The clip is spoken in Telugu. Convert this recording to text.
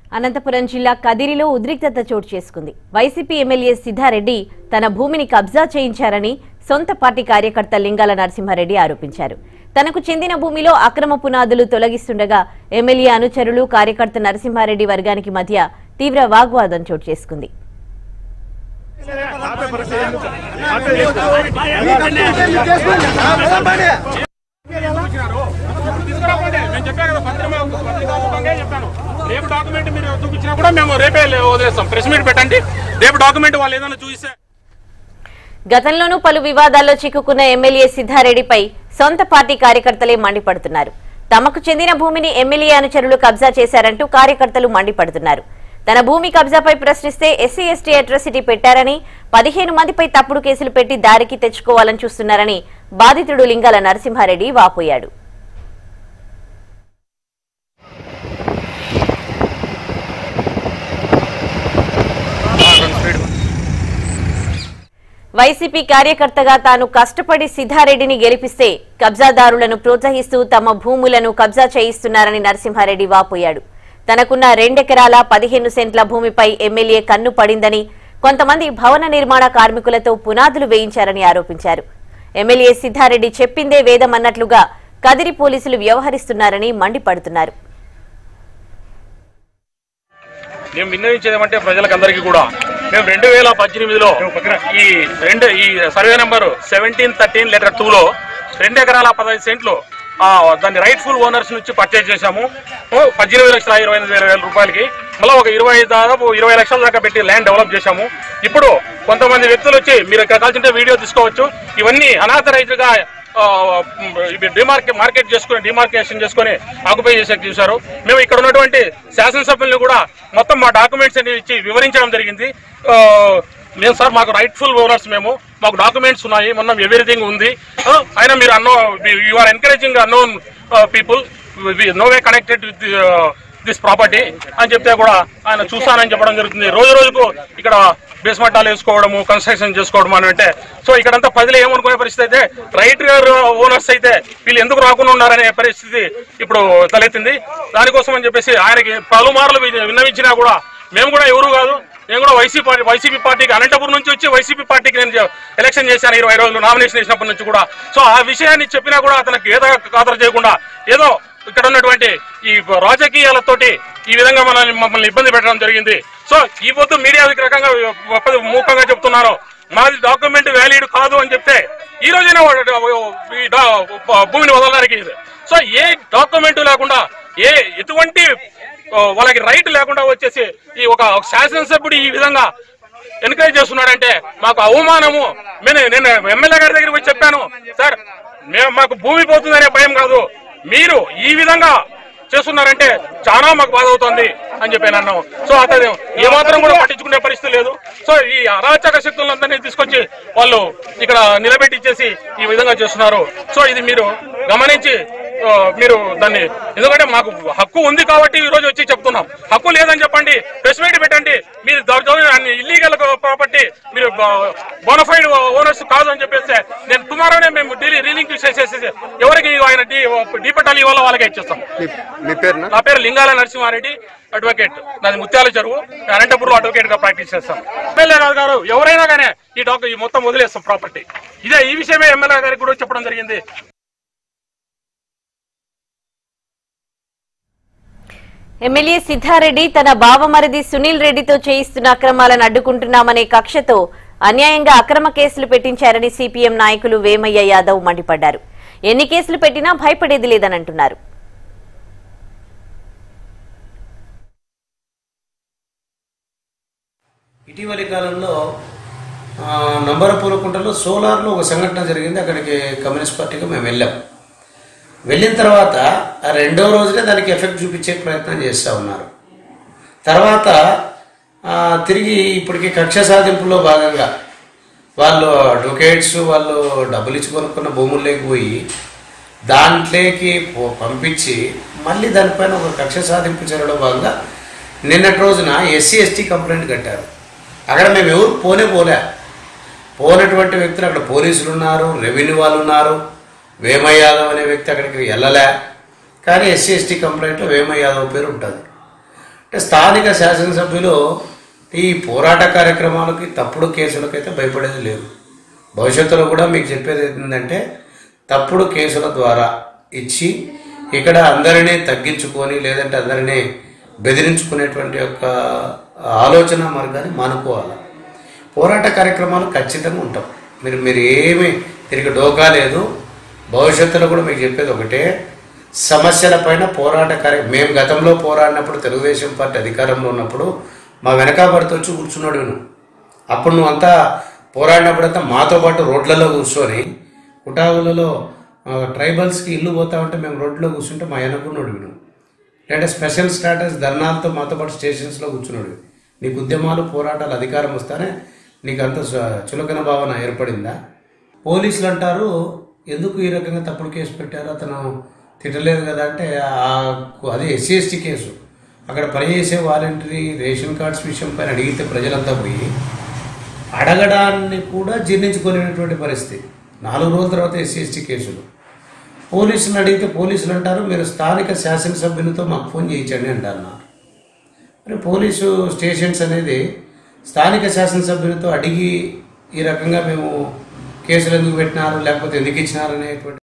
అనంతపురం జిల్లా కదిరిలో ఉద్రిక్తత చోటు చేసుకుంది వైసీపీ ఎమ్మెల్యే సిద్ధారెడ్డి తన భూమిని కబ్జా చేయించారని సొంత పార్టీ కార్యకర్త లింగాల నరసింహారెడ్డి ఆరోపించారు తనకు చెందిన భూమిలో అక్రమ పునాదులు తొలగిస్తుండగా ఎమ్మెల్యే అనుచరులు కార్యకర్త నరసింహారెడ్డి వర్గానికి మధ్య తీవ్ర వాగ్వాదం చోటు చేసుకుంది తీసుకురాకండి. మేము చెప్పాం కదా పత్రిక పత్రికాముఖంగా చెప్పాను రేపు డాక్యుమెంట్ మీరు చూపించినా కూడా మేము రేపే వదిలేస్తాం ప్రెస్ మీట్ పెట్టండి రేపు డాక్యుమెంట్ వాళ్ళు ఏదైనా చూపిస్తే గతంలోనూ పలు వివాదాల్లో చిక్కుకున్న ఎమ్మెల్యే సిద్ధారెడ్డిపై సొంత పార్టీ కార్యకర్తలే మండిపడుతున్నారు తమకు చెందిన భూమిని ఎమ్మెల్యే అనుచరులు కబ్జా చేశారంటూ కార్యకర్తలు మండిపడుతున్నారు తన భూమి కబ్జాపై ప్రశ్నిస్తే ఎస్సీ ఎస్టీ అట్రాసిటీ పెట్టారని పదిహేను మందిపై తప్పుడు కేసులు పెట్టి దారికి తెచ్చుకోవాలని చూస్తున్నారని బాధితుడు లింగాల నరసింహారెడ్డి వాపోయాడు వైసీపీ కార్యకర్తగా తాను కష్టపడి సిద్ధారెడ్డిని గెలిపిస్తే కబ్జాదారులను ప్రోత్సహిస్తూ తమ భూములను కబ్జా చేయిస్తున్నారని నరసింహారెడ్డి వాపోయాడు తనకున్న రెండెకరాల పదిహేను సెంట్ల భూమిపై ఎమ్మెల్యే కన్ను పడిందని కొంతమంది భవన నిర్మాణ కార్మికులతో పునాదులు వేయించారని ఆరోపించారు ఎమ్మెల్యే సిద్ధారెడ్డి చెప్పిందే వేదమన్నట్లుగా కదిరి పోలీసులు వ్యవహరిస్తున్నారని మండిపడుతున్నారు మేము విన్నవించేది ఏమంటే ప్రజలకందరికీ కూడా మేము రెండు వేల పద్దెనిమిదిలో ఈ రెండు ఈ survey number seventeen thirteen letter టూలో రెండు ఎకరాల పదహైదు సెంట్లు ఆ, దాన్ని రైట్ఫుల్ ఓనర్స్ నుంచి పర్చేజ్ చేశాము ఓ, పద్దెనిమిది లక్షల ఇరవై ఎనిమిది వేల రూపాయలకి మళ్ళీ ఒక ఇరవై దాదాపు ఇరవై లక్షల దాకా పెట్టి ల్యాండ్ డెవలప్ చేశాము ఇప్పుడు కొంతమంది వ్యక్తులు వచ్చి మీరు ఇక్కడ కాల్చుంటే వీడియో తీసుకోవచ్చు ఇవన్నీ అనాథ రైతులుగా డిమార్కెట్ మార్కెట్ చేసుకుని డిమార్కేషన్ చేసుకుని ఆక్యుపై చేసే చూశారు మేము ఇక్కడ ఉన్నటువంటి శాసనసభ్యులను కూడా మొత్తం మా డాక్యుమెంట్స్ అన్ని ఇచ్చి వివరించడం జరిగింది ఆ, మేము సార్ మాకు రైట్ఫుల్ ఓనర్స్ మేము మాకు డాక్యుమెంట్స్ ఉన్నాయి మొన్న ఎవ్రీథింగ్ ఉంది ఆ, అయినా మీరు అన్నో you are encouraging unknown people no way connected with this property అని చెప్తే కూడా ఆయన చూస్తానని చెప్పడం జరుగుతుంది రోజు రోజుకు ఇక్కడ బేస్మట్టాలు వేసుకోవడము కన్స్ట్రక్షన్ చేసుకోవడం అని అంటే సో ఇక్కడంతా ప్రజలు ఏమనుకునే పరిస్థితి అయితే రైట్ ఓనర్స్ అయితే వీళ్ళు ఎందుకు రాకుండా ఉన్నారనే పరిస్థితి ఇప్పుడు తలెత్తింది దానికోసం అని చెప్పేసి ఆయనకి పలుమార్లు వి- విన్నవించినా కూడా మేము కూడా ఎవరు కాదు నేను కూడా వైసీపీ పార్టీ వైసీపీ పార్టీకి అనంతపురం నుంచి వచ్చి వైసీపీ పార్టీకి నేను జ- ఎలక్షన్ చేశాను ఇరవై రోజులు నామినేషన్ వేసినప్పటి నుంచి కూడా సో ఆ విషయాన్ని చెప్పినా కూడా అతనికి ఏదో ఖాతరు చేయకుండా ఏదో ఇక్కడ ఉన్నటువంటి ఈ రాజకీయాలతోటి ఈ విధంగా మనల్ని మమ్మల్ని ఇబ్బంది పెట్టడం జరిగింది సో ఈ పొద్దు మీడియా రకంగా ఒప్ప- మూకంగా చెప్తున్నారు మాది డాక్యుమెంట్ వ్యాలిడ్ కాదు అని చెప్తే ఈ రోజైనా వాడు ఈ డా- భూమిని వదలడానికి ఇది. సో ఏ డాక్యుమెంట్ లేకుండా ఏ ఎటువంటి ఆ, వాళ్ళకి రైట్ లేకుండా వచ్చేసి ఈ ఒక శాసనసభ్యుడు ఈ విధంగా ఎన్కరేజ్ చేస్తున్నాడంటే మాకు అవమానము నేను నేను ఎమ్మెల్యే గారి దగ్గరికి వచ్చి చెప్పాను సార్ మేము మాకు భూమి పోతుందనే భయం కాదు మీరు ఈ విధంగా చేస్తున్నారంటే చాలా మాకు బాధ అవుతుంది అని చెప్పి నేను అన్నాను సో అతను ఏమాత్రం కూడా పట్టించుకునే పరిస్థితి లేదు సో ఈ అరాచక శక్తులందరినీ తీసుకొచ్చి వాళ్ళు ఇక్కడ నిలబెట్టి ఇచ్చేసి ఈ విధంగా చేస్తున్నారు సో ఇది మీరు గమనించి ఆ, మీరు దాన్ని ఎందుకంటే మాకు హక్కు ఉంది కాబట్టి ఈ రోజు వచ్చి చెప్తున్నాం హక్కు లేదని చెప్పండి ప్రెస్ మీట్ పెట్టండి మీరు దౌర్జన్యం ఇల్లీగల్ ప్రాపర్టీ మీరు బోనఫైడ్ ఓనర్స్ కాదు అని చెప్పేస్తే నేను టుమారోనే మేము డీలీ రీలింక్ చేసేసి ఎవరికి ఆయన డీ డీ పట్టాలి ఇవ్వాలో వాళ్ళకే ఇచ్చేస్తాం మీ మీ పేరునా నా పేరు లింగాల నరసింహారెడ్డి అడ్వకేట్ నాది ముత్యాల చెరువు నేను అనంతపురం అడ్వకేట్ గా ప్రాక్టీస్ చేస్తాం ఎమ్మెల్యే రాజు గారు ఎవరైనా కానీ ఈ డాక్టర్ ఈ మొత్తం వదిలేస్తాం ప్రాపర్టీ ఇదే ఈ విషయమే ఎమ్మెల్యే గారికి కూడా చెప్పడం జరిగింది ఎమ్మెల్యే సిద్ధారెడ్డి తన బావమరిది సునీల్ రెడ్డితో చేయిస్తున్న అక్రమాలను అడ్డుకుంటున్నామనే కక్షతో అన్యాయంగా అక్రమ కేసులు పెట్టించారని సిపిఎం నాయకులు వేమయ్య యాదవ్ మండిపడ్డారు ఎన్ని కేసులు పెట్టినా భయపడేది లేదని అంటున్నారు ఇటీవలి కాలంలో ఆ, నంబరపూలకుంటలో సోలార్లో ఒక సంఘటన జరిగింది అక్కడికి కమ్యూనిస్ట్ పార్టీగా మేము వెళ్ళాం వెళ్ళిన తర్వాత ఆ రెండో రోజునే దానికి ఎఫెక్ట్ చూపించే ప్రయత్నం చేస్తూ ఉన్నారు తర్వాత ఆ, తిరిగి ఇప్పటికి కక్ష సాధింపులో భాగంగా వాళ్ళు అడ్వకేట్స్ వాళ్ళు డబ్బులు ఇచ్చి కొనుక్కున్న భూముల్లోకి పోయి దాంట్లోకి పో- పంపించి మళ్ళీ దానిపైన ఒక కక్ష సాధింపు చర్యలో భాగంగా నిన్నటి రోజున ఎస్సీ ఎస్టీ కంప్లైంట్ కట్టారు అక్కడ మేము ఎవరు పోనే పోలే పోనటువంటి వ్యక్తులు అక్కడ పోలీసులు ఉన్నారు రెవెన్యూ వాళ్ళు ఉన్నారు వేమయ్య యాదవ్ అనే వ్యక్తి అక్కడికి వెళ్ళలే కానీ ఎస్సీ ఎస్టీ కంప్లైంట్లో వేమయ్య యాదవ్ పేరు ఉంటుంది స్థానిక శాసనసభ్యులు ఈ పోరాట కార్యక్రమాలకి తప్పుడు కేసులకైతే భయపడేది లేదు భవిష్యత్తులో కూడా మీకు చెప్పేది ఏంటంటే తప్పుడు కేసుల ద్వారా ఇచ్చి ఇక్కడ అందరినీ తగ్గించుకొని లేదంటే అందరినీ బెదిరించుకునేటువంటి యొక్క ఆలోచన మార్గాన్ని మానుకోవాలి పోరాట కార్యక్రమాలు ఖచ్చితంగా ఉంటాం మీరు మీరు ఏమి తిరిగి డోకా లేదు భవిష్యత్తులో కూడా మీకు చెప్పేది ఒకటే సమస్యల పైన పోరాట కార్య మేము గతంలో పోరాడినప్పుడు తెలుగుదేశం పార్టీ అధికారంలో ఉన్నప్పుడు మా వెనకాబడితో వచ్చి కూర్చున్నాడు నువ్వు అప్పుడు నువ్వు అంతా పోరాడినప్పుడంతా మాతో పాటు రోడ్లలో కూర్చొని కుటావులలో ఆ, ట్రైబల్స్కి ఇల్లు పోతా ఉంటే మేము రోడ్లో కూర్చుంటే మా వెనకున్నాడు నువ్వు లేదంటే స్పెషల్ స్టాటస్ ధర్నాలతో మాతో పాటు స్టేషన్స్లో కూర్చున్నాడు నీకు ఉద్యమాలు పోరాటాలు అధికారం వస్తానే నీకు అంత స- చులకన భావన ఏర్పడిందా పోలీసులు అంటారు ఎందుకు ఈ రకంగా తప్పుడు కేసు పెట్టారు అతను తిట్టలేదు కదా అంటే ఆ అది ఎస్సీ ఎస్టీ కేసు అక్కడ పనిచేసే వాలంటరీ రేషన్ కార్డ్స్ విషయం పైన అడిగితే ప్రజలంతా పోయి అడగడాన్ని కూడా జీర్ణించుకోలేనటువంటి పరిస్థితి నాలుగు రోజుల తర్వాత ఎస్సీ ఎస్టీ కేసులు పోలీసులు అడిగితే పోలీసులు అంటారు మీరు స్థానిక శాసనసభ్యులతో మాకు ఫోన్ చేయించండి అంటారు నాకు మరి పోలీసు స్టేషన్స్ అనేది స్థానిక శాసనసభ్యులతో అడిగి ఈ రకంగా మేము కేసులు ఎందుకు పెట్టినారు లేకపోతే ఎందుకు ఇచ్చినారు అనేటువంటి